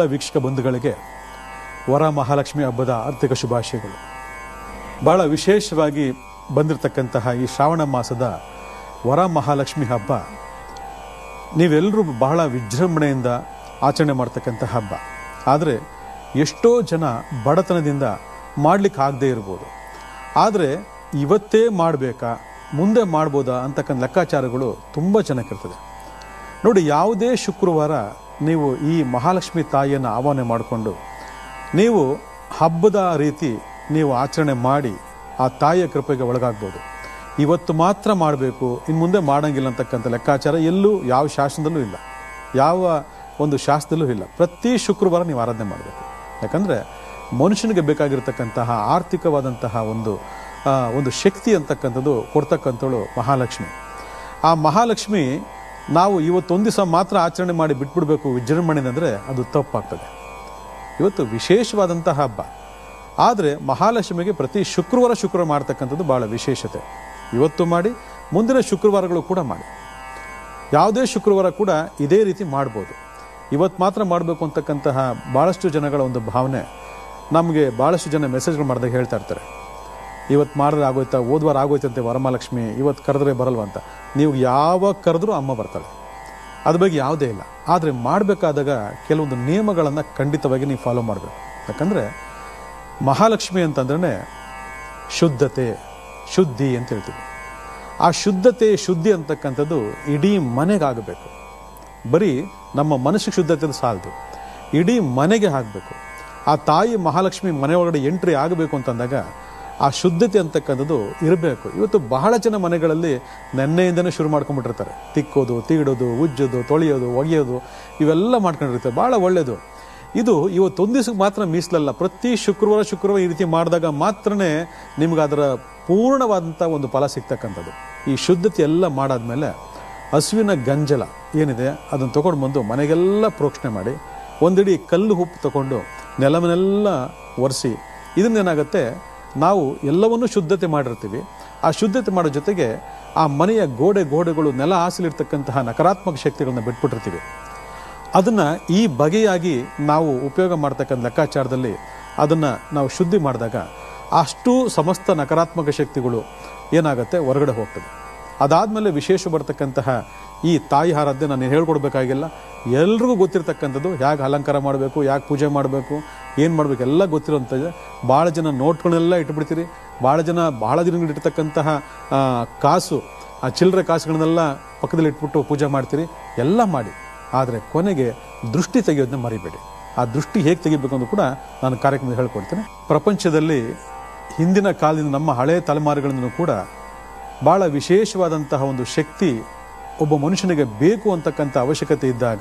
ವೀಕ್ಷಕ ಬಂಧುಗಳಿಗೆ ವರ ಮಹಾಲಕ್ಷ್ಮಿ ಹಬ್ಬದ ಆರ್ಥಿಕ ಶುಭಾಶಯಗಳು ಬಹಳ ವಿಶೇಷವಾಗಿ ಬಂದಿರತಕ್ಕಂತಹ ಈ ಶ್ರಾವಣ ಮಾಸದ ವರ ಮಹಾಲಕ್ಷ್ಮಿ ಹಬ್ಬ ನೀವೆಲ್ಲರೂ ಬಹಳ ವಿಜೃಂಭಣೆಯಿಂದ ಆಚರಣೆ ಮಾಡ್ತಕ್ಕಂಥ ಹಬ್ಬ ಆದರೆ ಎಷ್ಟೋ ಜನ ಬಡತನದಿಂದ ಮಾಡ್ಲಿಕ್ಕೆ ಆಗದೇ ಇರ್ಬೋದು ಆದರೆ ಇವತ್ತೇ ಮಾಡಬೇಕಾ ಮುಂದೆ ಮಾಡ್ಬೋದಾ ಅಂತಕ್ಕಂಥ ಲೆಕ್ಕಾಚಾರಗಳು ತುಂಬ ಜನಕ್ಕಿರ್ತದೆ ನೋಡಿ ಯಾವುದೇ ಶುಕ್ರವಾರ ನೀವು ಈ ಮಹಾಲಕ್ಷ್ಮಿ ತಾಯಿಯನ್ನು ಆಹ್ವಾನ ಮಾಡಿಕೊಂಡು ನೀವು ಹಬ್ಬದ ರೀತಿ ನೀವು ಆಚರಣೆ ಮಾಡಿ ಆ ತಾಯಿಯ ಕೃಪೆಗೆ ಒಳಗಾಗ್ಬೋದು ಇವತ್ತು ಮಾತ್ರ ಮಾಡಬೇಕು ಇನ್ನು ಮುಂದೆ ಮಾಡಂಗಿಲ್ಲ ಅಂತಕ್ಕಂಥ ಲೆಕ್ಕಾಚಾರ ಎಲ್ಲೂ ಯಾವ ಶಾಸನದಲ್ಲೂ ಇಲ್ಲ ಯಾವ ಒಂದು ಶಾಸ್ತ್ರದಲ್ಲೂ ಇಲ್ಲ ಪ್ರತಿ ಶುಕ್ರವಾರ ನೀವು ಆರಾಧನೆ ಮಾಡಬೇಕು ಯಾಕಂದರೆ ಮನುಷ್ಯನಿಗೆ ಬೇಕಾಗಿರ್ತಕ್ಕಂತಹ ಆರ್ಥಿಕವಾದಂತಹ ಒಂದು ಆ, ಒಂದು ಶಕ್ತಿ ಅಂತಕ್ಕಂಥದ್ದು ಕೊಡ್ತಕ್ಕಂಥವಳು ಮಹಾಲಕ್ಷ್ಮಿ ಆ ಮಹಾಲಕ್ಷ್ಮಿ ನಾವು ಇವತ್ತೊಂದು ದಿವಸ ಮಾತ್ರ ಆಚರಣೆ ಮಾಡಿ ಬಿಟ್ಬಿಡ್ಬೇಕು ವಿಜೃಂಭಣೆ ಅಂದರೆ ಅದು ತಪ್ಪಾಗ್ತದೆ ಇವತ್ತು ವಿಶೇಷವಾದಂತಹ ಹಬ್ಬ ಆದರೆ ಮಹಾಲಕ್ಷ್ಮಿಗೆ ಪ್ರತಿ ಶುಕ್ರವಾರ ಶುಕ್ರವಾರ ಮಾಡ್ತಕ್ಕಂಥದ್ದು ಭಾಳ ವಿಶೇಷತೆ ಇವತ್ತು ಮಾಡಿ ಮುಂದಿನ ಶುಕ್ರವಾರಗಳು ಕೂಡ ಮಾಡಿ ಯಾವುದೇ ಶುಕ್ರವಾರ ಕೂಡ ಇದೇ ರೀತಿ ಮಾಡ್ಬೋದು ಇವತ್ತು ಮಾತ್ರ ಮಾಡಬೇಕು ಅಂತಕ್ಕಂತಹ ಭಾಳಷ್ಟು ಜನಗಳ ಒಂದು ಭಾವನೆ ನಮಗೆ ಭಾಳಷ್ಟು ಜನ ಮೆಸೇಜ್ಗಳು ಮಾಡಿದಾಗ ಹೇಳ್ತಾ ಇರ್ತಾರೆ ಇವತ್ತು ಮಾಡಿದ್ರೆ ಆಗೋಯ್ತಾ ಹೋದ್ವಾರ ಆಗೋಯ್ತಂತೆ ವರಮಹಾಲಕ್ಷ್ಮಿ ಇವತ್ತು ಕರೆದ್ರೆ ಬರಲ್ವ ಅಂತ ನೀವು ಯಾವಾಗ ಕರೆದ್ರೂ ಅಮ್ಮ ಬರ್ತಾಳೆ ಅದ್ರ ಬಗ್ಗೆ ಯಾವುದೇ ಇಲ್ಲ ಆದರೆ ಮಾಡಬೇಕಾದಾಗ ಕೆಲವೊಂದು ನಿಯಮಗಳನ್ನು ಖಂಡಿತವಾಗಿ ನೀವು ಫಾಲೋ ಮಾಡಬೇಕು ಯಾಕಂದರೆ ಮಹಾಲಕ್ಷ್ಮಿ ಅಂತಂದ್ರೆ ಶುದ್ಧತೆ ಶುದ್ಧಿ ಅಂತ ಹೇಳ್ತೀವಿ ಆ ಶುದ್ಧತೆ ಶುದ್ಧಿ ಅಂತಕ್ಕಂಥದ್ದು ಇಡೀ ಮನೆಗಾಗಬೇಕು ಬರೀ ನಮ್ಮ ಮನಸ್ಸಿಗೆ ಶುದ್ಧತೆ ಸಾಲದು ಇಡೀ ಮನೆಗೆ ಆಗಬೇಕು ಆ ತಾಯಿ ಮಹಾಲಕ್ಷ್ಮಿ ಮನೆ ಒಳಗಡೆ ಎಂಟ್ರಿ ಆಗಬೇಕು ಅಂತಂದಾಗ ಆ ಶುದ್ಧತೆ ಅಂತಕ್ಕಂಥದ್ದು ಇರಬೇಕು ಇವತ್ತು ಬಹಳ ಜನ ಮನೆಗಳಲ್ಲಿ ನೆನ್ನೆಯಿಂದನೇ ಶುರು ಮಾಡ್ಕೊಂಡ್ಬಿಟ್ಟಿರ್ತಾರೆ ತಿಕ್ಕೋದು ತೀಡೋದು ಉಜ್ಜೋದು ತೊಳೆಯೋದು ಒಗೆಯೋದು ಇವೆಲ್ಲ ಮಾಡ್ಕೊಂಡಿರ್ತಾರೆ ಭಾಳ ಒಳ್ಳೆಯದು ಇದು ಇವತ್ತೊಂದು ದಿವಸಕ್ಕೆ ಮಾತ್ರ ಮೀಸಲಲ್ಲ ಪ್ರತಿ ಶುಕ್ರವಾರ ಶುಕ್ರವಾರ ಈ ರೀತಿ ಮಾಡಿದಾಗ ಮಾತ್ರನೇ ನಿಮ್ಗೆ ಅದರ ಪೂರ್ಣವಾದಂಥ ಒಂದು ಫಲ ಸಿಗ್ತಕ್ಕಂಥದ್ದು ಈ ಶುದ್ಧತೆ ಎಲ್ಲ ಮಾಡಾದ್ಮೇಲೆ ಹಸುವಿನ ಗಂಜಲ ಏನಿದೆ ಅದನ್ನು ತೊಗೊಂಡು ಬಂದು ಮನೆಗೆಲ್ಲ ಪ್ರೋಕ್ಷಣೆ ಮಾಡಿ ಒಂದಿಡೀ ಕಲ್ಲು ಉಪ್ಪು ತಗೊಂಡು ನೆಲವನ್ನೆಲ್ಲ ಒರೆಸಿ ಇದನ್ನೇನಾಗುತ್ತೆ ನಾವು ಎಲ್ಲವನ್ನೂ ಶುದ್ಧತೆ ಮಾಡಿರ್ತೀವಿ ಆ ಶುದ್ಧತೆ ಮಾಡೋ ಜೊತೆಗೆ ಆ ಮನೆಯ ಗೋಡೆ ಗೋಡೆಗಳು ನೆಲ ಹಾಸಲಿರ್ತಕ್ಕಂತಹ ನಕಾರಾತ್ಮಕ ಶಕ್ತಿಗಳನ್ನ ಬಿಟ್ಬಿಟ್ಟಿರ್ತೀವಿ ಅದನ್ನ ಈ ಬಗೆಯಾಗಿ ನಾವು ಉಪಯೋಗ ಮಾಡ್ತಕ್ಕಂಥ ಲೆಕ್ಕಾಚಾರದಲ್ಲಿ ಅದನ್ನ ನಾವು ಶುದ್ಧಿ ಮಾಡಿದಾಗ ಅಷ್ಟು ಸಮಸ್ತ ನಕಾರಾತ್ಮಕ ಶಕ್ತಿಗಳು ಏನಾಗುತ್ತೆ ಹೊರಗಡೆ ಹೋಗ್ತದೆ ಅದಾದ್ಮೇಲೆ ವಿಶೇಷ ಬರ್ತಕ್ಕಂತಹ ಈ ತಾಯಿ ಆರಾಧನೆ ನಾನು ಹೇಳ್ಕೊಡ್ಬೇಕಾಗಿಲ್ಲ ಎಲ್ರಿಗೂ ಗೊತ್ತಿರ್ತಕ್ಕಂಥದ್ದು ಹೇಗೆ ಅಲಂಕಾರ ಮಾಡಬೇಕು ಯಾಕೆ ಪೂಜೆ ಮಾಡಬೇಕು ಏನು ಮಾಡಬೇಕು ಎಲ್ಲ ಗೊತ್ತಿರೋಂಥದ್ದು ಭಾಳ ಜನ ನೋಟ್ಗಳನ್ನೆಲ್ಲ ಇಟ್ಬಿಡ್ತೀರಿ ಭಾಳ ಜನ ಭಾಳ ದಿನಗಳು ಇಟ್ಟಿರ್ತಕ್ಕಂತಹ ಆ, ಕಾಸು ಆ ಚಿಲ್ಲರೆ ಕಾಸುಗಳನ್ನೆಲ್ಲ ಪಕ್ಕದಲ್ಲಿ ಇಟ್ಬಿಟ್ಟು ಪೂಜೆ ಮಾಡ್ತೀರಿ ಎಲ್ಲ ಮಾಡಿ ಆದರೆ ಕೊನೆಗೆ ದೃಷ್ಟಿ ತೆಗೆಯೋದನ್ನ ಮರಿಬೇಡಿ ಆ ದೃಷ್ಟಿ ಹೇಗೆ ತೆಗಿಬೇಕು ಅಂತ ಕೂಡ ನಾನು ಕಾರ್ಯಕ್ರಮದಲ್ಲಿ ಹೇಳ್ಕೊಡ್ತೇನೆ ಪ್ರಪಂಚದಲ್ಲಿ ಹಿಂದಿನ ಕಾಲದಿಂದ ನಮ್ಮ ಹಳೆಯ ತಲೆಮಾರುಗಳಿಂದಲೂ ಕೂಡ ಭಾಳ ವಿಶೇಷವಾದಂತಹ ಒಂದು ಶಕ್ತಿ ಒಬ್ಬ ಮನುಷ್ಯನಿಗೆ ಬೇಕು ಅಂತಕ್ಕಂಥ ಅವಶ್ಯಕತೆ ಇದ್ದಾಗ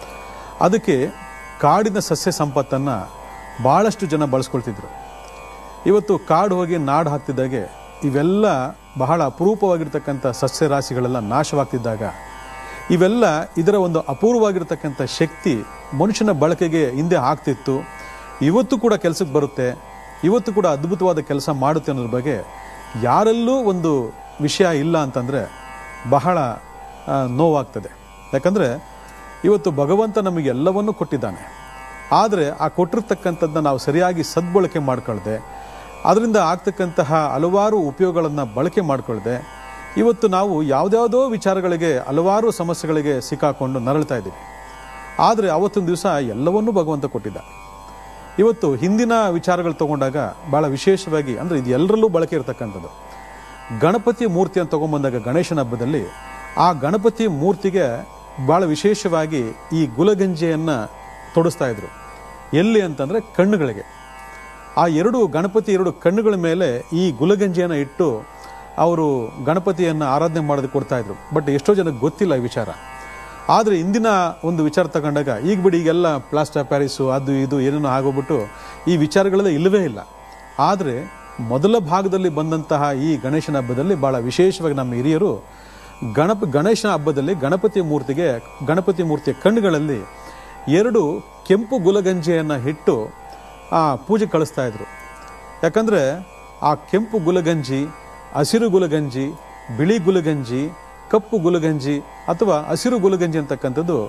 ಅದಕ್ಕೆ ಕಾಡಿನ ಸಸ್ಯ ಸಂಪತ್ತನ್ನು ಭಾಳಷ್ಟು ಜನ ಬಳಸ್ಕೊಳ್ತಿದ್ರು ಇವತ್ತು ಕಾಡು ಹೋಗಿ ನಾಡು ಹಾಕ್ತಿದ್ದಾಗೆ ಇವೆಲ್ಲ ಬಹಳ ಅಪರೂಪವಾಗಿರ್ತಕ್ಕಂಥ ಸಸ್ಯ ರಾಶಿಗಳೆಲ್ಲ ನಾಶವಾಗ್ತಿದ್ದಾಗ ಇವೆಲ್ಲ ಇದರ ಒಂದು ಅಪೂರ್ವವಾಗಿರ್ತಕ್ಕಂಥ ಶಕ್ತಿ ಮನುಷ್ಯನ ಬಳಕೆಗೆ ಹಿಂದೆ ಆಗ್ತಿತ್ತು ಇವತ್ತು ಕೂಡ ಕೆಲಸಕ್ಕೆ ಬರುತ್ತೆ ಇವತ್ತು ಕೂಡ ಅದ್ಭುತವಾದ ಕೆಲಸ ಮಾಡುತ್ತೆ ಅನ್ನೋದ್ರ ಬಗ್ಗೆ ಯಾರಲ್ಲೂ ಒಂದು ವಿಷಯ ಇಲ್ಲ ಅಂತಂದರೆ ಬಹಳ ಆ, ನೋವಾಗ್ತದೆ ಯಾಕಂದರೆ ಇವತ್ತು ಭಗವಂತ ನಮಗೆ ಎಲ್ಲವನ್ನೂ ಕೊಟ್ಟಿದ್ದಾನೆ ಆದರೆ ಆ ಕೊಟ್ಟಿರ್ತಕ್ಕಂಥದ್ದನ್ನ ನಾವು ಸರಿಯಾಗಿ ಸದ್ಬಳಕೆ ಮಾಡ್ಕೊಳ್ದೆ ಅದರಿಂದ ಆಗ್ತಕ್ಕಂತಹ ಹಲವಾರು ಉಪಯೋಗಗಳನ್ನು ಬಳಕೆ ಮಾಡ್ಕೊಳ್ದೆ ಇವತ್ತು ನಾವು ಯಾವುದ್ಯಾವುದೋ ವಿಚಾರಗಳಿಗೆ ಹಲವಾರು ಸಮಸ್ಯೆಗಳಿಗೆ ಸಿಕ್ಕಾಕೊಂಡು ನರಳ್ತಾ ಇದ್ದೀವಿ ಆದರೆ ಅವತ್ತೊಂದು ದಿವಸ ಎಲ್ಲವನ್ನೂ ಭಗವಂತ ಕೊಟ್ಟಿದ್ದ ಇವತ್ತು ಹಿಂದಿನ ವಿಚಾರಗಳು ತಗೊಂಡಾಗ ಭಾಳ ವಿಶೇಷವಾಗಿ ಅಂದರೆ ಇದು ಎಲ್ಲರಲ್ಲೂ ಬಳಕೆ ಇರತಕ್ಕಂಥದ್ದು ಗಣಪತಿ ಮೂರ್ತಿಯನ್ನು ತಗೊಂಬಂದಾಗ ಗಣೇಶನ ಹಬ್ಬದಲ್ಲಿ ಆ ಗಣಪತಿ ಮೂರ್ತಿಗೆ ಭಾಳ ವಿಶೇಷವಾಗಿ ಈ ಗುಲಗಂಜಿಯನ್ನು ತೊಡಸ್ತಾ ಇದ್ರು ಎಲ್ಲಿ ಅಂತಂದರೆ ಕಣ್ಣುಗಳಿಗೆ ಆ ಎರಡು ಗಣಪತಿ ಎರಡು ಕಣ್ಣುಗಳ ಮೇಲೆ ಈ ಗುಲಗಂಜಿಯನ್ನು ಇಟ್ಟು ಅವರು ಗಣಪತಿಯನ್ನು ಆರಾಧನೆ ಮಾಡೋದಕ್ಕೆ ಕೊಡ್ತಾ ಇದ್ರು ಬಟ್ ಎಷ್ಟೋ ಜನಕ್ಕೆ ಗೊತ್ತಿಲ್ಲ ಈ ವಿಚಾರ ಆದರೆ ಇಂದಿನ ಒಂದು ವಿಚಾರ ತಗೊಂಡಾಗ ಈಗ ಬಿಡಿ ಈಗೆಲ್ಲ ಪ್ಲಾಸ್ಟರ್ ಪ್ಯಾರಿಸು ಅದು ಇದು ಏನೇನೋ ಆಗೋಗ್ಬಿಟ್ಟು ಈ ವಿಚಾರಗಳೆಲ್ಲ ಇಲ್ಲವೇ ಇಲ್ಲ ಆದರೆ ಮೊದಲ ಭಾಗದಲ್ಲಿ ಬಂದಂತಹ ಈ ಗಣೇಶನ ಹಬ್ಬದಲ್ಲಿ ಭಾಳ ವಿಶೇಷವಾಗಿ ನಮ್ಮ ಹಿರಿಯರು ಗಣಪ ಗಣೇಶನ ಹಬ್ಬದಲ್ಲಿ ಗಣಪತಿ ಮೂರ್ತಿಗೆ ಗಣಪತಿ ಮೂರ್ತಿಯ ಕಣ್ಣುಗಳಲ್ಲಿ ಎರಡು ಕೆಂಪು ಗುಲಗಂಜಿಯನ್ನು ಇಟ್ಟು ಆ ಪೂಜೆ ಕಳಿಸ್ತಾ ಇದ್ರು ಯಾಕಂದರೆ ಆ ಕೆಂಪು ಗುಲಗಂಜಿ ಹಸಿರು ಗುಲಗಂಜಿ ಬಿಳಿ ಗುಲಗಂಜಿ ಕಪ್ಪು ಗುಲಗಂಜಿ ಅಥವಾ ಹಸಿರು ಗುಲಗಂಜಿ ಅಂತಕ್ಕಂಥದ್ದು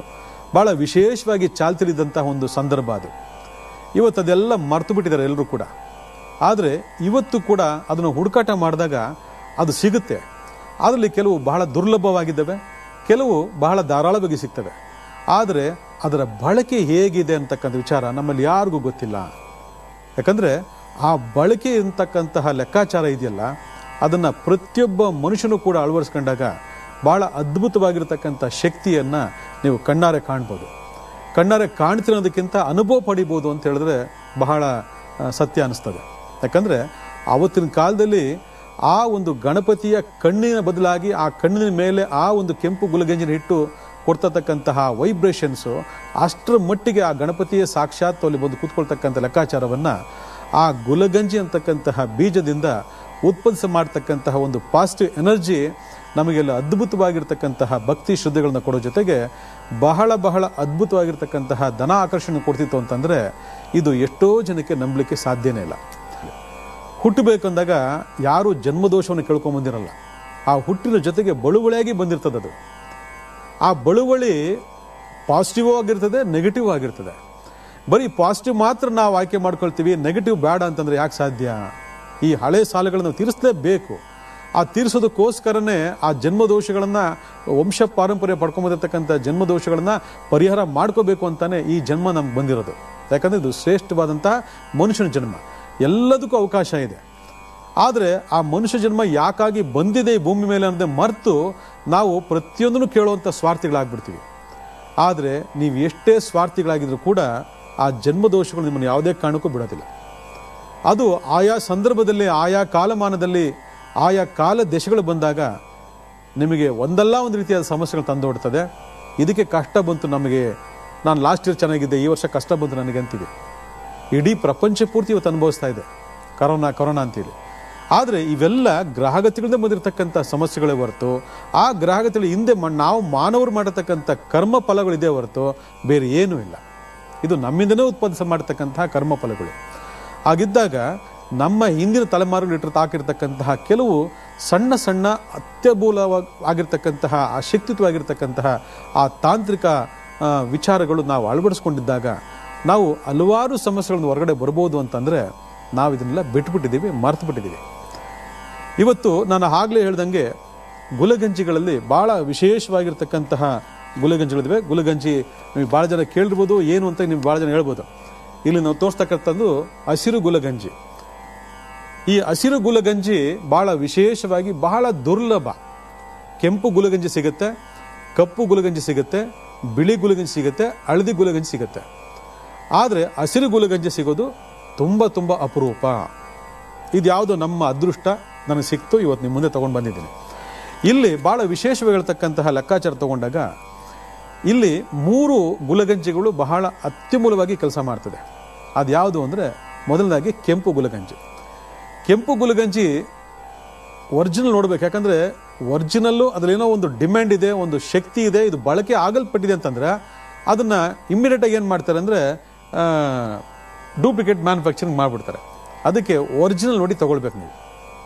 ಭಾಳ ವಿಶೇಷವಾಗಿ ಚಾಲ್ತಿರಿದಂತಹ ಒಂದು ಸಂದರ್ಭ ಅದು ಇವತ್ತು ಅದೆಲ್ಲ ಮರ್ತು ಬಿಟ್ಟಿದ್ದಾರೆ ಎಲ್ಲರೂ ಕೂಡ ಆದರೆ ಇವತ್ತು ಕೂಡ ಅದನ್ನು ಹುಡುಕಾಟ ಮಾಡಿದಾಗ ಅದು ಸಿಗುತ್ತೆ ಅದರಲ್ಲಿ ಕೆಲವು ಬಹಳ ದುರ್ಲಭವಾಗಿದ್ದಾವೆ ಕೆಲವು ಬಹಳ ಧಾರಾಳವಾಗಿ ಸಿಗ್ತವೆ ಆದರೆ ಅದರ ಬಳಕೆ ಹೇಗಿದೆ ಅಂತಕ್ಕಂಥ ವಿಚಾರ ನಮ್ಮಲ್ಲಿ ಯಾರಿಗೂ ಗೊತ್ತಿಲ್ಲ ಯಾಕಂದರೆ ಆ ಬಳಕೆ ಅಂತಕ್ಕಂತಹ ಲೆಕ್ಕಾಚಾರ ಇದೆಯಲ್ಲ ಅದನ್ನು ಪ್ರತಿಯೊಬ್ಬ ಮನುಷ್ಯನೂ ಕೂಡ ಅಳವಡಿಸ್ಕೊಂಡಾಗ ಭಾಳ ಅದ್ಭುತವಾಗಿರ್ತಕ್ಕಂಥ ಶಕ್ತಿಯನ್ನು ನೀವು ಕಣ್ಣಾರೆ ಕಾಣ್ಬೋದು ಕಣ್ಣಾರೆ ಕಾಣ್ತಿರೋದಕ್ಕಿಂತ ಅನುಭವ ಪಡಿಬೋದು ಅಂತ ಹೇಳಿದ್ರೆ ಬಹಳ ಆ, ಸತ್ಯ ಅನಿಸ್ತದೆ ಯಾಕಂದರೆ ಆವತ್ತಿನ ಕಾಲದಲ್ಲಿ ಆ ಒಂದು ಗಣಪತಿಯ ಕಣ್ಣಿನ ಬದಲಾಗಿ ಆ ಕಣ್ಣಿನ ಮೇಲೆ ಆ ಒಂದು ಕೆಂಪು ಗುಲಗಂಜಿನ ಇಟ್ಟು ಕೊಡ್ತಕ್ಕಂತಹ ವೈಬ್ರೇಷನ್ಸು ಅಷ್ಟರ ಮಟ್ಟಿಗೆ ಆ ಗಣಪತಿಯ ಸಾಕ್ಷಾತ್ ಅಲ್ಲಿ ಬಂದು ಕೂತ್ಕೊಳ್ತಕ್ಕಂಥ ಲೆಕ್ಕಾಚಾರವನ್ನು ಆ ಗುಲಗಂಜಿ ಅಂತಕ್ಕಂತಹ ಬೀಜದಿಂದ ಉತ್ಪಾದಿಸ ಮಾಡ್ತಕ್ಕಂತಹ ಒಂದು ಪಾಸಿಟಿವ್ ಎನರ್ಜಿ ನಮಗೆಲ್ಲ ಅದ್ಭುತವಾಗಿರ್ತಕ್ಕಂತಹ ಭಕ್ತಿ ಶ್ರದ್ಧೆಗಳನ್ನ ಕೊಡೋ ಜೊತೆಗೆ ಬಹಳ ಬಹಳ ಅದ್ಭುತವಾಗಿರ್ತಕ್ಕಂತಹ ಧನ ಆಕರ್ಷಣೆ ಕೊಡ್ತಿತ್ತು ಅಂತಂದರೆ ಇದು ಎಷ್ಟೋ ಜನಕ್ಕೆ ನಂಬಲಿಕ್ಕೆ ಸಾಧ್ಯನೇ ಇಲ್ಲ ಹುಟ್ಟಬೇಕಂದಾಗ ಯಾರು ಜನ್ಮದೋಷವನ್ನು ಕೇಳ್ಕೊಂಬಂದಿರಲ್ಲ ಆ ಹುಟ್ಟಿನ ಜೊತೆಗೆ ಬಳುವಳಿಯಾಗಿ ಬಂದಿರ್ತದೆ ಅದು ಆ ಬಳುವಳಿ ಪಾಸಿಟಿವ್ ಆಗಿರ್ತದೆ ನೆಗೆಟಿವ್ ಆಗಿರ್ತದೆ ಬರೀ ಪಾಸಿಟಿವ್ ಮಾತ್ರ ನಾವು ಆಯ್ಕೆ ಮಾಡ್ಕೊಳ್ತೀವಿ ನೆಗೆಟಿವ್ ಬೇಡ ಅಂತಂದ್ರೆ ಯಾಕೆ ಸಾಧ್ಯ ಈ ಹಳೆ ಸಾಲಗಳನ್ನು ತೀರಿಸಲೇಬೇಕು ಆ ತೀರಿಸೋದಕ್ಕೋಸ್ಕರನೇ ಆ ಜನ್ಮದೋಷಗಳನ್ನು ವಂಶ ಪಾರಂಪರ್ಯ ಪಡ್ಕೊಂಬಂದಿರ್ತಕ್ಕಂಥ ಜನ್ಮದೋಷಗಳನ್ನು ಪರಿಹಾರ ಮಾಡ್ಕೋಬೇಕು ಅಂತಾನೆ ಈ ಜನ್ಮ ನಮ್ಗೆ ಬಂದಿರೋದು ಯಾಕಂದರೆ ಇದು ಶ್ರೇಷ್ಠವಾದಂಥ ಮನುಷ್ಯನ ಜನ್ಮ ಎಲ್ಲದಕ್ಕೂ ಅವಕಾಶ ಇದೆ ಆದರೆ ಆ ಮನುಷ್ಯ ಜನ್ಮ ಯಾಕಾಗಿ ಬಂದಿದೆ ಈ ಭೂಮಿ ಮೇಲೆ ಅನ್ನೋದೇ ಮರೆತು ನಾವು ಪ್ರತಿಯೊಂದನ್ನು ಕೇಳುವಂಥ ಸ್ವಾರ್ಥಿಗಳಾಗ್ಬಿಡ್ತೀವಿ ಆದರೆ ನೀವು ಎಷ್ಟೇ ಸ್ವಾರ್ಥಿಗಳಾಗಿದ್ರೂ ಕೂಡ ಆ ಜನ್ಮದೋಷಗಳು ನಿಮ್ಮನ್ನು ಯಾವುದೇ ಕಾರಣಕ್ಕೂ ಬಿಡೋದಿಲ್ಲ ಅದು ಆಯಾ ಸಂದರ್ಭದಲ್ಲಿ ಆಯಾ ಕಾಲಮಾನದಲ್ಲಿ ಆಯಾ ಕಾಲ ದೇಶಗಳು ಬಂದಾಗ ನಿಮಗೆ ಒಂದಲ್ಲ ಒಂದು ರೀತಿಯಾದ ಸಮಸ್ಯೆಗಳು ತಂದೊಡ್ತದೆ ಇದಕ್ಕೆ ಕಷ್ಟ ಬಂತು ನಮಗೆ ನಾನು ಲಾಸ್ಟ್ ಇಯರ್ ಚೆನ್ನಾಗಿದ್ದೆ ಈ ವರ್ಷ ಕಷ್ಟ ಬಂತು ನನಗೆ ಅಂತೀವಿ ಇಡೀ ಪ್ರಪಂಚ ಪೂರ್ತಿ ಇವತ್ತು ಅನುಭವಿಸ್ತಾ ಇದೆ ಕರೋನಾ ಕರೋನಾ ಅಂತೇಳಿ ಆದರೆ ಇವೆಲ್ಲ ಗ್ರಹಗತಿಗಳಿಂದ ಬಂದಿರತಕ್ಕಂಥ ಸಮಸ್ಯೆಗಳೇ ಹೊರತು ಆ ಗ್ರಹಗತಿಗಳ ಹಿಂದೆ ಮ- ನಾವು ಮಾನವರು ಮಾಡತಕ್ಕಂಥ ಕರ್ಮ ಫಲಗಳಿದೆ ಹೊರತು ಬೇರೆ ಏನೂ ಇಲ್ಲ ಇದು ನಮ್ಮಿಂದನೇ ಉತ್ಪಾದಿಸ ಮಾಡತಕ್ಕಂತಹ ಕರ್ಮ ಫಲಗಳು ಹಾಗಿದ್ದಾಗ ನಮ್ಮ ಹಿಂದಿನ ತಲೆಮಾರುಗಳು ಇಟ್ಟಿರ್ತ ಹಾಕಿರ್ತಕ್ಕಂತಹ ಕೆಲವು ಸಣ್ಣ ಸಣ್ಣ ಅತ್ಯಮೂಲವಾಗಿ ಆಗಿರ್ತಕ್ಕಂತಹ ಅಶಕ್ತಿತ್ವವಾಗಿರ್ತಕ್ಕಂತಹ ಆ ತಾಂತ್ರಿಕ ಆ, ವಿಚಾರಗಳು ನಾವು ಅಳವಡಿಸ್ಕೊಂಡಿದ್ದಾಗ ನಾವು ಹಲವಾರು ಸಮಸ್ಯೆಗಳನ್ನು ಹೊರಗಡೆ ಬರ್ಬೋದು ಅಂತಂದರೆ ನಾವು ಇದನ್ನೆಲ್ಲ ಬಿಟ್ಬಿಟ್ಟಿದ್ದೀವಿ ಮರ್ತು ಬಿಟ್ಟಿದ್ದೀವಿ ಇವತ್ತು ನಾನು ಆಗಲೇ ಹೇಳ್ದಂಗೆ ಗುಲಗಂಜಿಗಳಲ್ಲಿ ಭಾಳ ವಿಶೇಷವಾಗಿರ್ತಕ್ಕಂತಹ ಗುಲಗಂಜಿಗಳಿವೆ ಗುಲಗಂಜಿ ನೀವು ಭಾಳ ಜನ ಕೇಳಿರ್ಬೋದು ಏನು ಅಂತ ನೀವು ಭಾಳ ಜನ ಹೇಳ್ಬೋದು ಇಲ್ಲಿ ನಾವು ತೋರಿಸ್ತಕ್ಕಂಥದ್ದು ಹಸಿರು ಗುಲಗಂಜಿ ಈ ಹಸಿರು ಗುಲಗಂಜಿ ಭಾಳ ವಿಶೇಷವಾಗಿ ಬಹಳ ದುರ್ಲಭ ಕೆಂಪು ಗುಲಗಂಜಿ ಸಿಗುತ್ತೆ ಕಪ್ಪು ಗುಲಗಂಜಿ ಸಿಗುತ್ತೆ ಬಿಳಿ ಗುಲಗಂಜಿ ಸಿಗುತ್ತೆ ಹಳದಿ ಗುಲಗಂಜಿ ಸಿಗುತ್ತೆ ಆದರೆ ಹಸಿರು ಗುಲಗಂಜಿ ಸಿಗೋದು ತುಂಬ ತುಂಬ ಅಪರೂಪ ಇದು ಯಾವುದು ನಮ್ಮ ಅದೃಷ್ಟ ನನಗೆ ಸಿಕ್ತು ಇವತ್ತು ನಿಮ್ಮ ಮುಂದೆ ತೊಗೊಂಡು ಬಂದಿದ್ದೀನಿ ಇಲ್ಲಿ ಭಾಳ ವಿಶೇಷವಾಗಿರ್ತಕ್ಕಂತಹ ಲೆಕ್ಕಾಚಾರ ತಗೊಂಡಾಗ ಇಲ್ಲಿ ಮೂರು ಗುಲಗಂಜಿಗಳು ಬಹಳ ಅತ್ಯಮೂಲವಾಗಿ ಕೆಲಸ ಮಾಡ್ತದೆ ಅದು ಯಾವುದು ಅಂದರೆ ಮೊದಲನೇದಾಗಿ ಕೆಂಪು ಗುಲಗಂಜಿ ಕೆಂಪು ಗುಲಗಂಜಿ ಒರಿಜಿನಲ್ ನೋಡ್ಬೇಕು ಯಾಕಂದ್ರೆ ಒರಿಜಿನಲ್ಲು ಅದರಲ್ಲೇನೋ ಒಂದು ಡಿಮ್ಯಾಂಡ್ ಇದೆ ಒಂದು ಶಕ್ತಿ ಇದೆ ಇದು ಬಳಕೆ ಆಗಲ್ಪಟ್ಟಿದೆ ಅಂತಂದ್ರೆ ಅದನ್ನ ಇಮ್ಮಿಡಿಯೇಟ್ ಆಗಿ ಏನು ಮಾಡ್ತಾರೆ ಅಂದ್ರೆ ಡೂಪ್ಲಿಕೇಟ್ ಮ್ಯಾನುಫ್ಯಾಕ್ಚರಿಂಗ್ ಮಾಡಿಬಿಡ್ತಾರೆ ಅದಕ್ಕೆ ಒರಿಜಿನಲ್ ನೋಡಿ ತಗೊಳ್ಬೇಕು ನೀವು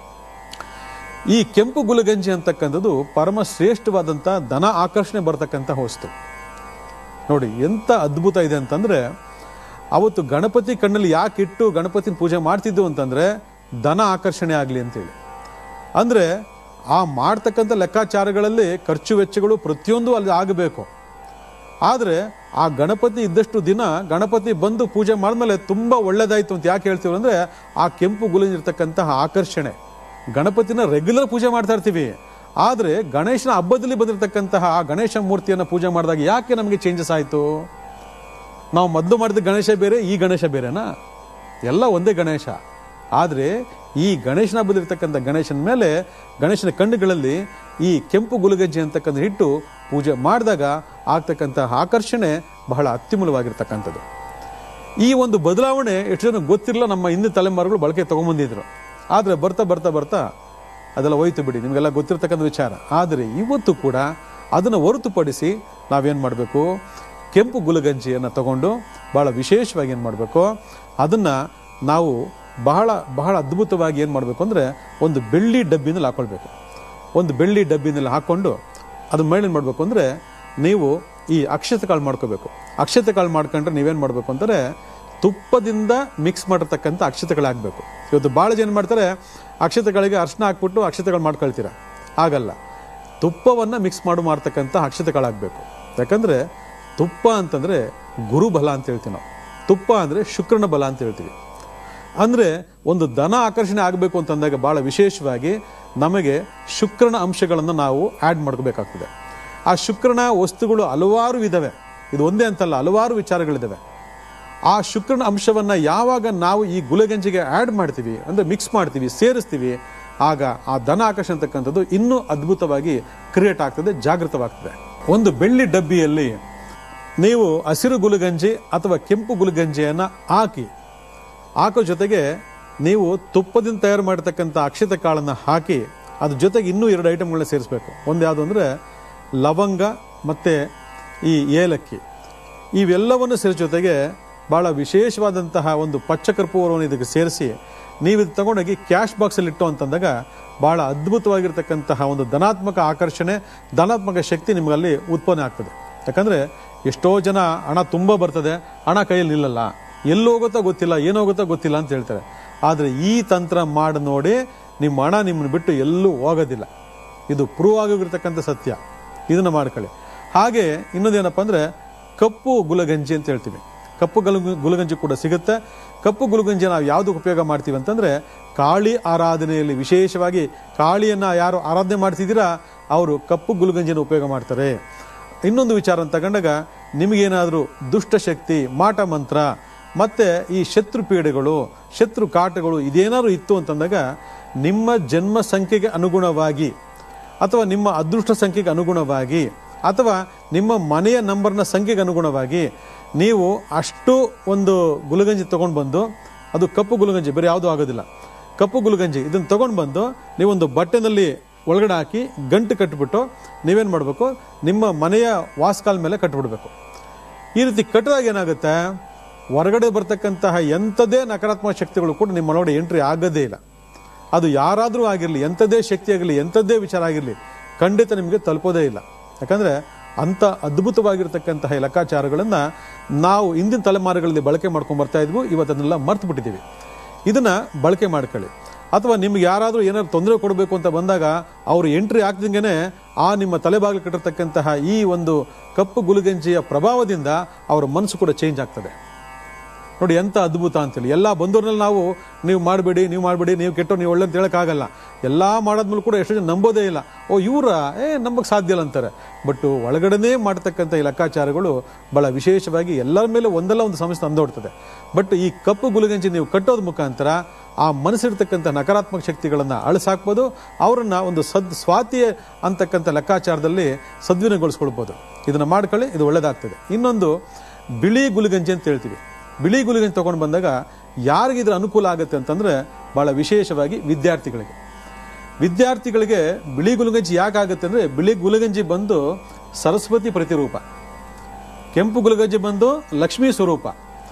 ಈ ಕೆಂಪು ಗುಲಗಂಜಿ ಅಂತಕ್ಕಂಥದ್ದು ಪರಮ ಶ್ರೇಷ್ಠವಾದಂಥ ಧನ ಆಕರ್ಷಣೆ ಬರ್ತಕ್ಕಂಥ ವಸ್ತು ನೋಡಿ ಎಂಥ ಅದ್ಭುತ ಇದೆ ಅಂತಂದ್ರೆ ಅವತ್ತು ಗಣಪತಿ ಕಣ್ಣಲ್ಲಿ ಯಾಕೆ ಇಟ್ಟು ಗಣಪತಿನ ಪೂಜೆ ಮಾಡ್ತಿದ್ದು ಅಂತಂದ್ರೆ ಧನ ಆಕರ್ಷಣೆ ಆಗಲಿ ಅಂತೇಳಿ ಅಂದ್ರೆ ಆ ಮಾಡ್ತಕ್ಕಂಥ ಲೆಕ್ಕಾಚಾರಗಳಲ್ಲಿ ಖರ್ಚು ವೆಚ್ಚಗಳು ಪ್ರತಿಯೊಂದು ಅಲ್ಲಿ ಆಗಬೇಕು ಆದರೆ ಆ ಗಣಪತಿ ಇದ್ದಷ್ಟು ದಿನ ಗಣಪತಿ ಬಂದು ಪೂಜೆ ಮಾಡಿದ್ಮೇಲೆ ತುಂಬ ಒಳ್ಳೇದಾಯ್ತು ಅಂತ ಯಾಕೆ ಹೇಳ್ತೀವಿ ಅಂದರೆ ಆ ಕೆಂಪು ಗುಲಿಂದಿರ್ತಕ್ಕಂತಹ ಆಕರ್ಷಣೆ ಗಣಪತಿನ ರೆಗ್ಯುಲರ್ ಪೂಜೆ ಮಾಡ್ತಾ ಇರ್ತೀವಿ ಆದರೆ ಗಣೇಶನ ಹಬ್ಬದಲ್ಲಿ ಬಂದಿರತಕ್ಕಂತಹ ಆ ಗಣೇಶ ಮೂರ್ತಿಯನ್ನು ಪೂಜೆ ಮಾಡಿದಾಗ ಯಾಕೆ ನಮಗೆ ಚೇಂಜಸ್ ಆಯಿತು ನಾವು ಮೊದಲು ಮಾಡಿದ ಗಣೇಶ ಬೇರೆ ಈ ಗಣೇಶ ಬೇರೆನಾ ಎಲ್ಲ ಒಂದೇ ಗಣೇಶ ಆದರೆ ಈ ಗಣೇಶನ ಹಬ್ಬದಲ್ಲಿರ್ತಕ್ಕಂಥ ಗಣೇಶನ ಮೇಲೆ ಗಣೇಶನ ಕಣ್ಣುಗಳಲ್ಲಿ ಈ ಕೆಂಪು ಗುಲಗಜ್ಜಿ ಅಂತಕ್ಕಂಥ ಇಟ್ಟು ಪೂಜೆ ಮಾಡಿದಾಗ ಆಗ್ತಕ್ಕಂಥ ಆಕರ್ಷಣೆ ಬಹಳ ಅತ್ಯಮೂಲವಾಗಿರ್ತಕ್ಕಂಥದ್ದು ಈ ಒಂದು ಬದಲಾವಣೆ ಎಷ್ಟು ಜನ ಗೊತ್ತಿರಲ್ಲ ನಮ್ಮ ಹಿಂದಿನ ತಲೆಮಾರುಗಳು ಬಳಕೆ ತಗೊಂಬಂದಿದ್ರು ಆದರೆ ಬರ್ತಾ ಬರ್ತಾ ಬರ್ತಾ ಅದೆಲ್ಲ ಹೋಯ್ತು ಬಿಡಿ ನಿಮಗೆಲ್ಲ ಗೊತ್ತಿರ್ತಕ್ಕಂಥ ವಿಚಾರ ಆದರೆ ಇವತ್ತು ಕೂಡ ಅದನ್ನು ಹೊರತುಪಡಿಸಿ ನಾವೇನು ಮಾಡಬೇಕು ಕೆಂಪು ಗುಲಗಂಜಿಯನ್ನು ತಗೊಂಡು ಭಾಳ ವಿಶೇಷವಾಗಿ ಏನು ಮಾಡಬೇಕು ಅದನ್ನು ನಾವು ಬಹಳ ಬಹಳ ಅದ್ಭುತವಾಗಿ ಏನು ಮಾಡಬೇಕು ಅಂದರೆ ಒಂದು ಬೆಳ್ಳಿ ಡಬ್ಬಿನಲ್ಲಿ ಹಾಕೊಳ್ಬೇಕು ಒಂದು ಬೆಳ್ಳಿ ಡಬ್ಬಿನಲ್ಲಿ ಹಾಕ್ಕೊಂಡು ಅದ್ರ ಮೇಲೆ ಏನು ಮಾಡಬೇಕು ಅಂದರೆ ನೀವು ಈ ಅಕ್ಷತೆ ಕಾಳು ಮಾಡ್ಕೋಬೇಕು ಅಕ್ಷತೆ ಕಾಳು ಮಾಡ್ಕೊಂಡ್ರೆ ನೀವೇನು ಮಾಡಬೇಕು ಅಂದರೆ ತುಪ್ಪದಿಂದ ಮಿಕ್ಸ್ ಮಾಡಿರ್ತಕ್ಕಂಥ ಅಕ್ಷತೆಗಳಾಗಬೇಕು ಇವತ್ತು ಭಾಳ ಜನ ಏನು ಮಾಡ್ತಾರೆ ಅಕ್ಷತೆಗಳಿಗೆ ಅರ್ಶಿನ ಹಾಕ್ಬಿಟ್ಟು ಅಕ್ಷತೆಗಳು ಮಾಡ್ಕೊಳ್ತೀರ ಆಗಲ್ಲ ತುಪ್ಪವನ್ನು ಮಿಕ್ಸ್ ಮಾಡಿ ಮಾಡ್ತಕ್ಕಂಥ ಅಕ್ಷತೆಗಳಾಗಬೇಕು ಯಾಕಂದರೆ ತುಪ್ಪ ಅಂತಂದರೆ ಗುರುಬಲ ಅಂತ ಹೇಳ್ತೀವಿ ನಾವು ತುಪ್ಪ ಅಂದರೆ ಶುಕ್ರನ ಬಲ ಅಂತ ಹೇಳ್ತೀವಿ ಅಂದರೆ ಒಂದು ಧನ ಆಕರ್ಷಣೆ ಆಗಬೇಕು ಅಂತಂದಾಗ ಭಾಳ ವಿಶೇಷವಾಗಿ ನಮಗೆ ಶುಕ್ರನ ಅಂಶಗಳನ್ನು ನಾವು ಆ್ಯಡ್ ಮಾಡ್ಕೋಬೇಕಾಗ್ತದೆ ಆ ಶುಕ್ರನ ವಸ್ತುಗಳು ಹಲವಾರು ಇದ್ದಾವೆ ಇದು ಒಂದೇ ಅಂತಲ್ಲ ಹಲವಾರು ವಿಚಾರಗಳಿದ್ದಾವೆ ಆ ಶುಕ್ರನ ಅಂಶವನ್ನು ಯಾವಾಗ ನಾವು ಈ ಗುಲಗಂಜಿಗೆ ಆ್ಯಡ್ ಮಾಡ್ತೀವಿ ಅಂದರೆ ಮಿಕ್ಸ್ ಮಾಡ್ತೀವಿ ಸೇರಿಸ್ತೀವಿ ಆಗ ಆ ಧನ ಆಕರ್ಷಣೆ ಅಂತಕ್ಕಂಥದ್ದು ಇನ್ನೂ ಅದ್ಭುತವಾಗಿ ಕ್ರಿಯೇಟ್ ಆಗ್ತದೆ ಜಾಗೃತವಾಗ್ತದೆ ಒಂದು ಬೆಳ್ಳಿ ಡಬ್ಬಿಯಲ್ಲಿ ನೀವು ಹಸಿರು ಗುಲಗಂಜಿ ಅಥವಾ ಕೆಂಪು ಗುಲಗಂಜಿಯನ್ನು ಹಾಕಿ ಹಾಕೋ ಜೊತೆಗೆ ನೀವು ತುಪ್ಪದಿಂದ ತಯಾರು ಮಾಡಿರ್ತಕ್ಕಂಥ ಅಕ್ಷತೆ ಕಾಳನ್ನು ಹಾಕಿ ಅದ್ರ ಜೊತೆಗೆ ಇನ್ನೂ ಎರಡು ಐಟಮ್ಗಳನ್ನ ಸೇರಿಸಬೇಕು ಒಂದು ಯಾವುದು ಅಂದರೆ ಲವಂಗ ಮತ್ತು ಈ ಏಲಕ್ಕಿ ಇವೆಲ್ಲವನ್ನು ಸೇರಿಸ ಜೊತೆಗೆ ಭಾಳ ವಿಶೇಷವಾದಂತಹ ಒಂದು ಪಚ್ಚಕರ್ಪೂರವನ್ನು ಇದಕ್ಕೆ ಸೇರಿಸಿ ನೀವು ಇದು ತಗೊಂಡೋಗಿ ಕ್ಯಾಶ್ ಬಾಕ್ಸಲ್ಲಿ ಇಟ್ಟು ಅಂತಂದಾಗ ಭಾಳ ಅದ್ಭುತವಾಗಿರ್ತಕ್ಕಂತಹ ಒಂದು ಧನಾತ್ಮಕ ಆಕರ್ಷಣೆ ಧನಾತ್ಮಕ ಶಕ್ತಿ ನಿಮಗಲ್ಲಿ ಉತ್ಪನ್ನ ಆಗ್ತದೆ ಯಾಕಂದರೆ ಎಷ್ಟೋ ಜನ ಹಣ ತುಂಬ ಬರ್ತದೆ ಹಣ ಕೈಯಲ್ಲಿ ನಿಲ್ಲಲ್ಲ ಎಲ್ಲಿ ಹೋಗುತ್ತೋ ಗೊತ್ತಿಲ್ಲ ಏನೋಗುತ್ತೋ ಗೊತ್ತಿಲ್ಲ ಅಂತ ಹೇಳ್ತಾರೆ ಆದರೆ ಈ ತಂತ್ರ ಮಾಡಿ ನೋಡಿ ನಿಮ್ಮ ಹಣ ನಿಮ್ಮನ್ನು ಬಿಟ್ಟು ಎಲ್ಲೂ ಹೋಗೋದಿಲ್ಲ ಇದು ಪ್ರೂವ್ ಆಗಿರ್ತಕ್ಕಂಥ ಸತ್ಯ ಇದನ್ನು ಮಾಡ್ಕೊಳ್ಳಿ ಹಾಗೆ ಇನ್ನೊಂದೇನಪ್ಪ ಅಂದರೆ ಕಪ್ಪು ಗುಲಗಂಜಿ ಅಂತ ಹೇಳ್ತೀವಿ ಕಪ್ಪು ಗಲು ಗುಲಗಂಜಿ ಕೂಡ ಸಿಗುತ್ತೆ ಕಪ್ಪು ಗುಲಗಂಜಿ ನಾವು ಯಾವುದಕ್ಕೆ ಉಪಯೋಗ ಮಾಡ್ತೀವಿ ಅಂತಂದರೆ ಕಾಳಿ ಆರಾಧನೆಯಲ್ಲಿ ವಿಶೇಷವಾಗಿ ಕಾಳಿಯನ್ನು ಯಾರು ಆರಾಧನೆ ಮಾಡ್ತಿದ್ದೀರಾ ಅವರು ಕಪ್ಪು ಗುಲಗಂಜಿನ ಉಪಯೋಗ ಮಾಡ್ತಾರೆ ಇನ್ನೊಂದು ವಿಚಾರ ಅಂತ ತಗೊಂಡಾಗ ನಿಮಗೇನಾದರೂ ದುಷ್ಟಶಕ್ತಿ ಮಾಟ ಮಂತ್ರ ಮತ್ತು ಈ ಶತ್ರು ಪೀಡೆಗಳು ಶತ್ರು ಕಾಟಗಳು ಇದೇನಾದ್ರು ಇತ್ತು ಅಂತಂದಾಗ ನಿಮ್ಮ ಜನ್ಮ ಸಂಖ್ಯೆಗೆ ಅನುಗುಣವಾಗಿ ಅಥವಾ ನಿಮ್ಮ ಅದೃಷ್ಟ ಸಂಖ್ಯೆಗೆ ಅನುಗುಣವಾಗಿ ಅಥವಾ ನಿಮ್ಮ ಮನೆಯ ನಂಬರ್ನ ಸಂಖ್ಯೆಗೆ ಅನುಗುಣವಾಗಿ ನೀವು ಅಷ್ಟು ಒಂದು ಗುಲಗಂಜಿ ತೊಗೊಂಡು ಬಂದು ಅದು ಕಪ್ಪು ಗುಲಗಂಜಿ ಬೇರೆ ಯಾವುದೂ ಆಗೋದಿಲ್ಲ ಕಪ್ಪು ಗುಲಗಂಜಿ ಇದನ್ನು ತೊಗೊಂಡು ಬಂದು ನೀವೊಂದು ಬಟ್ಟೆನಲ್ಲಿ ಒಳಗಡೆ ಹಾಕಿ ಗಂಟು ಕಟ್ಟಿಬಿಟ್ಟು ನೀವೇನು ಮಾಡಬೇಕು ನಿಮ್ಮ ಮನೆಯ ವಾಸ್ಕಾಲ್ ಮೇಲೆ ಕಟ್ಟಿಬಿಡ್ಬೇಕು ಈ ರೀತಿ ಕಟ್ಟಿದಾಗ ಏನಾಗುತ್ತೆ ಹೊರಗಡೆ ಬರ್ತಕ್ಕಂತಹ ಎಂಥದೇ ನಕಾರಾತ್ಮಕ ಶಕ್ತಿಗಳು ಕೂಡ ನಿಮ್ಮ ಮನೊಳಗಡೆ ಎಂಟ್ರಿ ಆಗೋದೇ ಇಲ್ಲ ಅದು ಯಾರಾದರೂ ಆಗಿರಲಿ ಎಂಥದೇ ಶಕ್ತಿ ಆಗಿರಲಿ ಎಂಥದ್ದೇ ವಿಚಾರ ಆಗಿರಲಿ ಖಂಡಿತ ನಿಮಗೆ ತಲುಪೋದೇ ಇಲ್ಲ ಯಾಕಂದರೆ ಅಂಥ ಅದ್ಭುತವಾಗಿರ್ತಕ್ಕಂತಹ ಈ ಲೆಕ್ಕಾಚಾರಗಳನ್ನು ನಾವು ಇಂದಿನ ತಲೆಮಾರುಗಳಲ್ಲಿ ಬಳಕೆ ಮಾಡ್ಕೊಂಡು ಬರ್ತಾ ಇದ್ವು ಇವತ್ತನ್ನೆಲ್ಲ ಮರ್ತು ಬಿಟ್ಟಿದ್ದೀವಿ ಇದನ್ನು ಬಳಕೆ ಮಾಡ್ಕೊಳ್ಳಿ ಅಥವಾ ನಿಮ್ಗೆ ಯಾರಾದರೂ ಏನಾದ್ರು ತೊಂದರೆ ಕೊಡಬೇಕು ಅಂತ ಬಂದಾಗ ಅವರು ಎಂಟ್ರಿ ಆಗ್ದಂಗೆ ಆ ನಿಮ್ಮ ತಲೆಬಾಗಿಲು ಕಟ್ಟಿರ್ತಕ್ಕಂತಹ ಈ ಒಂದು ಕಪ್ಪು ಗುಲಗಂಜಿಯ ಪ್ರಭಾವದಿಂದ ಅವರ ಮನಸ್ಸು ಕೂಡ ಚೇಂಜ್ ಆಗ್ತದೆ ನೋಡಿ ಎಂಥ ಅದ್ಭುತ ಅಂತೇಳಿ ಎಲ್ಲ ಬಂದವ್ರನ್ನೆಲ್ಲ ನಾವು ನೀವು ಮಾಡಬೇಡಿ ನೀವು ಮಾಡಬೇಡಿ ನೀವು ಕೆಟ್ಟೋ ನೀವು ಒಳ್ಳೆ ಅಂತ ಹೇಳೋಕ್ಕಾಗಲ್ಲ ಎಲ್ಲ ಮಾಡಾದ್ಮೇಲೆ ಕೂಡ ಎಷ್ಟೋ ಜನ ನಂಬೋದೇ ಇಲ್ಲ ಓ ಇವರ ಏ ನಂಬಕ್ಕೆ ಸಾಧ್ಯ ಇಲ್ಲ ಅಂತಾರೆ ಬಟ್ ಒಳಗಡೆನೇ ಮಾಡ್ತಕ್ಕಂಥ ಈ ಲೆಕ್ಕಾಚಾರಗಳು ಭಾಳ ವಿಶೇಷವಾಗಿ ಎಲ್ಲರ ಮೇಲೆ ಒಂದಲ್ಲ ಒಂದು ಸಮಸ್ಯೆ ತಂದೋಡ್ತದೆ ಬಟ್ ಈ ಕಪ್ಪು ಗುಲಗಂಜಿ ನೀವು ಕಟ್ಟೋದ್ ಮುಖಾಂತರ ಆ ಮನಸ್ಸಿರ್ತಕ್ಕಂಥ ನಕಾರಾತ್ಮಕ ಶಕ್ತಿಗಳನ್ನು ಅಳಿಸಾಕ್ಬೋದು ಅವರನ್ನು ಒಂದು ಸದ್ ಸ್ವಾತಿ ಅಂತಕ್ಕಂಥ ಲೆಕ್ಕಾಚಾರದಲ್ಲಿ ಸದ್ವಿನಿಯೋಗಗೊಳಿಸ್ಕೊಳ್ಬೋದು ಇದನ್ನು ಮಾಡ್ಕೊಳ್ಳಿ ಇದು ಒಳ್ಳೆಯದಾಗ್ತದೆ ಇನ್ನೊಂದು ಬಿಳಿ ಗುಲಿಗಂಜಿ ಅಂತ ಹೇಳ್ತೀವಿ ಬಿಳಿ ಗುಲಿಗಂಜಿ ತೊಗೊಂಡು ಬಂದಾಗ ಯಾರಿಗೆ ಇದ್ರ ಅನುಕೂಲ ಆಗುತ್ತೆ ಅಂತಂದರೆ ಭಾಳ ವಿಶೇಷವಾಗಿ ವಿದ್ಯಾರ್ಥಿಗಳಿಗೆ ವಿದ್ಯಾರ್ಥಿಗಳಿಗೆ ಬಿಳಿ ಗುಲಗಂಜಿ ಯಾಕಾಗುತ್ತೆ ಅಂದರೆ ಬಿಳಿ ಗುಲಗಂಜಿ ಬಂದು ಸರಸ್ವತಿ ಪ್ರತಿರೂಪ ಕೆಂಪು ಗುಲಗಂಜಿ ಬಂದು ಲಕ್ಷ್ಮೀ ಸ್ವರೂಪ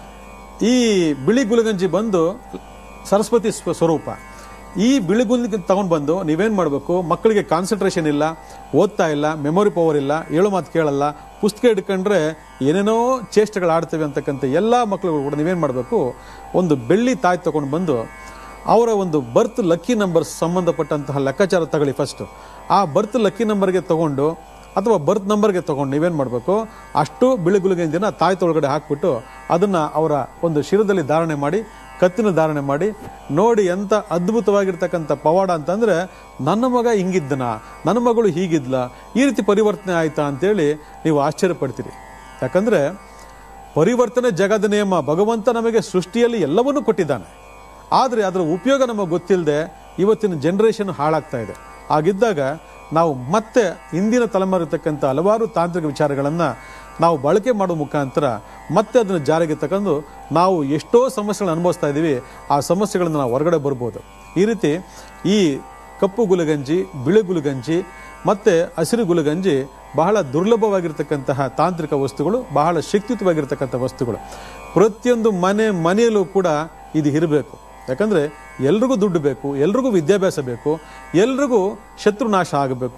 ಈ ಬಿಳಿ ಗುಲಗಂಜಿ ಬಂದು ಸರಸ್ವತಿ ಸ್ವ- ಸ್ವರೂಪ ಈ ಬಿಳಿ ಗುಲಗಂಜಿ ತಗೊಂಡು ಬಂದು ನೀವೇನು ಮಾಡಬೇಕು ಮಕ್ಕಳಿಗೆ ಕಾನ್ಸಂಟ್ರೇಷನ್ ಇಲ್ಲ ಓದ್ತಾ ಇಲ್ಲ ಮೆಮೊರಿ ಪವರ್ ಇಲ್ಲ ಹೇಳೋ ಮಾತು ಕೇಳಲ್ಲ ಪುಸ್ತಕ ಹಿಡ್ಕೊಂಡ್ರೆ ಏನೇನೋ ಚೇಷ್ಟೆಗಳು ಆಡ್ತೇವೆ ಅಂತಕ್ಕಂಥ ಎಲ್ಲ ಮಕ್ಕಳುಗಳು ಕೂಡ ನೀವೇನು ಮಾಡಬೇಕು ಒಂದು ಬೆಳ್ಳಿ ತಾಯಿ ತಗೊಂಡು ಬಂದು ಅವರ ಒಂದು ಬರ್ತ್ ಲಕ್ಕಿ ನಂಬರ್ ಸಂಬಂಧಪಟ್ಟಂತಹ ಲೆಕ್ಕಾಚಾರ ತಗೊಳ್ಳಿ ಫಸ್ಟ್ ಆ ಬರ್ತ್ ಲಕ್ಕಿ ನಂಬರ್ಗೆ ತಗೊಂಡು ಅಥವಾ ಬರ್ತ್ ನಂಬರ್ಗೆ ತಗೊಂಡು ನೀವೇನು ಮಾಡಬೇಕು ಅಷ್ಟು ಬಿಳಿಗುಲಿಗೆಂದಿನ ತಾಯಿ ತೊಳಗಡೆ ಹಾಕ್ಬಿಟ್ಟು ಅದನ್ನು ಅವರ ಒಂದು ಶಿರದಲ್ಲಿ ಧಾರಣೆ ಮಾಡಿ ಕತ್ತಿನ ಧಾರಣೆ ಮಾಡಿ ನೋಡಿ ಎಂಥ ಅದ್ಭುತವಾಗಿರ್ತಕ್ಕಂಥ ಪವಾಡ ಅಂತಂದರೆ ನನ್ನ ಮಗ ಹಿಂಗಿದ್ದನ ನನ್ನ ಮಗಳು ಹೀಗಿದ್ಲ ಈ ರೀತಿ ಪರಿವರ್ತನೆ ಆಯ್ತಾ ಅಂತೇಳಿ ನೀವು ಆಶ್ಚರ್ಯಪಡ್ತೀರಿ ಯಾಕಂದರೆ ಪರಿವರ್ತನೆ ಜಗದ ನಿಯಮ ಭಗವಂತ ನಮಗೆ ಸೃಷ್ಟಿಯಲ್ಲಿ ಎಲ್ಲವನ್ನೂ ಕೊಟ್ಟಿದ್ದಾನೆ ಆದರೆ ಅದರ ಉಪಯೋಗ ನಮಗೆ ಗೊತ್ತಿಲ್ಲದೆ ಇವತ್ತಿನ ಜನ್ರೇಷನ್ ಹಾಳಾಗ್ತಾ ಇದೆ ಹಾಗಿದ್ದಾಗ ನಾವು ಮತ್ತೆ ಇಂದಿನ ತಲೆಮಾರು ಇರ್ತಕ್ಕಂಥ ಹಲವಾರು ತಾಂತ್ರಿಕ ವಿಚಾರಗಳನ್ನು ನಾವು ಬಳಕೆ ಮಾಡೋ ಮುಖಾಂತರ ಮತ್ತೆ ಅದನ್ನು ಜಾರಿಗೆ ತಗೊಂಡು ನಾವು ಎಷ್ಟೋ ಸಮಸ್ಯೆಗಳನ್ನು ಅನುಭವಿಸ್ತಾ ಇದ್ದೀವಿ ಆ ಸಮಸ್ಯೆಗಳನ್ನು ನಾವು ಹೊರಗಡೆ ಬರ್ಬೋದು ಈ ರೀತಿ ಈ ಕಪ್ಪು ಗುಲಗಂಜಿ ಬಿಳಿ ಗುಲಗಂಜಿ ಮತ್ತು ಹಸಿರು ಗುಲಗಂಜಿ ಬಹಳ ದುರ್ಲಭವಾಗಿರ್ತಕ್ಕಂತಹ ತಾಂತ್ರಿಕ ವಸ್ತುಗಳು ಬಹಳ ಶಕ್ತಿಯುತವಾಗಿರ್ತಕ್ಕಂಥ ವಸ್ತುಗಳು ಪ್ರತಿಯೊಂದು ಮನೆ ಮನೆಯಲ್ಲೂ ಕೂಡ ಇದು ಇರಬೇಕು ಯಾಕಂದರೆ ಎಲ್ರಿಗೂ ದುಡ್ಡು ಬೇಕು ಎಲ್ರಿಗೂ ವಿದ್ಯಾಭ್ಯಾಸ ಬೇಕು ಎಲ್ರಿಗೂ ಶತ್ರುನಾಶ ಆಗಬೇಕು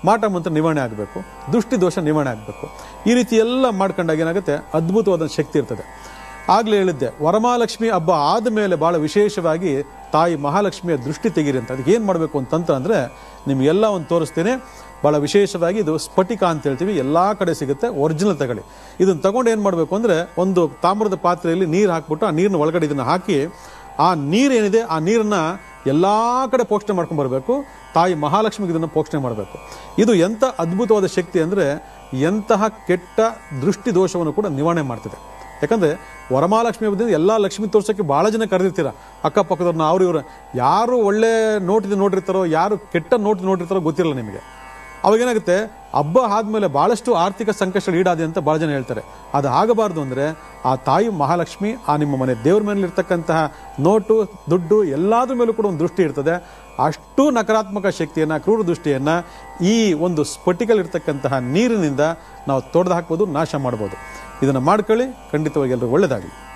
ಮಾಟ ಮಂತ್ರ ನಿವಾರಣೆ ಆಗಬೇಕು ದೃಷ್ಟಿ ದೋಷ ನಿವಾರಣೆ ಆಗಬೇಕು ಈ ರೀತಿ ಎಲ್ಲ ಮಾಡ್ಕೊಂಡಾಗ ಏನಾಗುತ್ತೆ ಅದ್ಭುತವಾದ ಶಕ್ತಿ ಇರ್ತದೆ ಆಗಲೇ ಹೇಳಿದ್ದೆ ವರಮಹಾಲಕ್ಷ್ಮಿ ಹಬ್ಬ ಆದಮೇಲೆ ಭಾಳ ವಿಶೇಷವಾಗಿ ತಾಯಿ ಮಹಾಲಕ್ಷ್ಮಿಯ ದೃಷ್ಟಿ ತೆಗೀರಿ ಅಂತ ಅದಕ್ಕೆ ಏನು ಮಾಡಬೇಕು ಅಂತ ತಂತ್ರ ಅಂದರೆ ನಿಮಗೆಲ್ಲ ಒಂದು ತೋರಿಸ್ತೇನೆ ಭಾಳ ವಿಶೇಷವಾಗಿ ಇದು ಸ್ಫಟಿಕ ಅಂತ ಹೇಳ್ತೀವಿ ಎಲ್ಲ ಕಡೆ ಸಿಗುತ್ತೆ ಒರಿಜಿನಲ್ ತಗೊಳ್ಳಿ ಇದನ್ನು ತಗೊಂಡು ಏನು ಮಾಡಬೇಕು ಅಂದರೆ ಒಂದು ತಾಮ್ರದ ಪಾತ್ರೆಯಲ್ಲಿ ನೀರು ಹಾಕ್ಬಿಟ್ಟು ಆ ನೀರಿನ ಒಳಗಡೆ ಇದನ್ನು ಹಾಕಿ ಆ ನೀರೇನಿದೆ ಆ ನೀರನ್ನ ಎಲ್ಲ ಕಡೆ ಪೋಷಣೆ ಮಾಡ್ಕೊಂಡು ಬರಬೇಕು ತಾಯಿ ಮಹಾಲಕ್ಷ್ಮಿಗೆ ಇದನ್ನು ಪೋಷಣೆ ಮಾಡಬೇಕು ಇದು ಎಂಥ ಅದ್ಭುತವಾದ ಶಕ್ತಿ ಅಂದರೆ ಎಂತಹ ಕೆಟ್ಟ ದೃಷ್ಟಿ ದೋಷವನ್ನು ಕೂಡ ನಿವಾರಣೆ ಮಾಡ್ತಿದೆ ಯಾಕಂದ್ರೆ ವರಮಹಾಲಕ್ಷ್ಮಿ ಹಬ್ಬದಿಂದ ಎಲ್ಲ ಲಕ್ಷ್ಮಿ ತೋರ್ಸೋಕ್ಕೆ ಭಾಳ ಜನ ಕರೆದಿರ್ತೀರ ಅಕ್ಕಪಕ್ಕದವ್ರನ್ನ ಅವ್ರು ಇವ್ರು ಯಾರು ಒಳ್ಳೆ ನೋಟಿದ ನೋಡಿರ್ತಾರೋ ಯಾರು ಕೆಟ್ಟ ನೋಟ್ ನೋಡಿರ್ತಾರೋ ಗೊತ್ತಿರಲ್ಲ ನಿಮಗೆ ಅವಾಗ ಏನಾಗುತ್ತೆ ಹಬ್ಬ ಆದಮೇಲೆ ಭಾಳಷ್ಟು ಆರ್ಥಿಕ ಸಂಕಷ್ಟಗಳು ಈಡಾದೆ ಅಂತ ಭಾಳ ಜನ ಹೇಳ್ತಾರೆ ಅದು ಆಗಬಾರ್ದು ಅಂದರೆ ಆ ತಾಯಿ ಮಹಾಲಕ್ಷ್ಮಿ ಆ ನಿಮ್ಮ ಮನೆ ದೇವ್ರ ಮೇಲೆ ಇರ್ತಕ್ಕಂತಹ ನೋಟು ದುಡ್ಡು ಎಲ್ಲಾದ್ರ ಮೇಲೂ ಕೂಡ ಒಂದು ದೃಷ್ಟಿ ಇರ್ತದೆ ಅಷ್ಟು ನಕಾರಾತ್ಮಕ ಶಕ್ತಿಯನ್ನು ಕ್ರೂರ ದೃಷ್ಟಿಯನ್ನು ಈ ಒಂದು ಸ್ಫಟಿಕಲ್ ಇರ್ತಕ್ಕಂತಹ ನೀರಿನಿಂದ ನಾವು ತೊಡೆದು ಹಾಕ್ಬೋದು ನಾಶ ಮಾಡ್ಬೋದು ಇದನ್ನು ಮಾಡ್ಕೊಳ್ಳಿ ಖಂಡಿತವಾಗಿ ಎಲ್ಲರೂ ಒಳ್ಳೆಯದಾಗಲಿ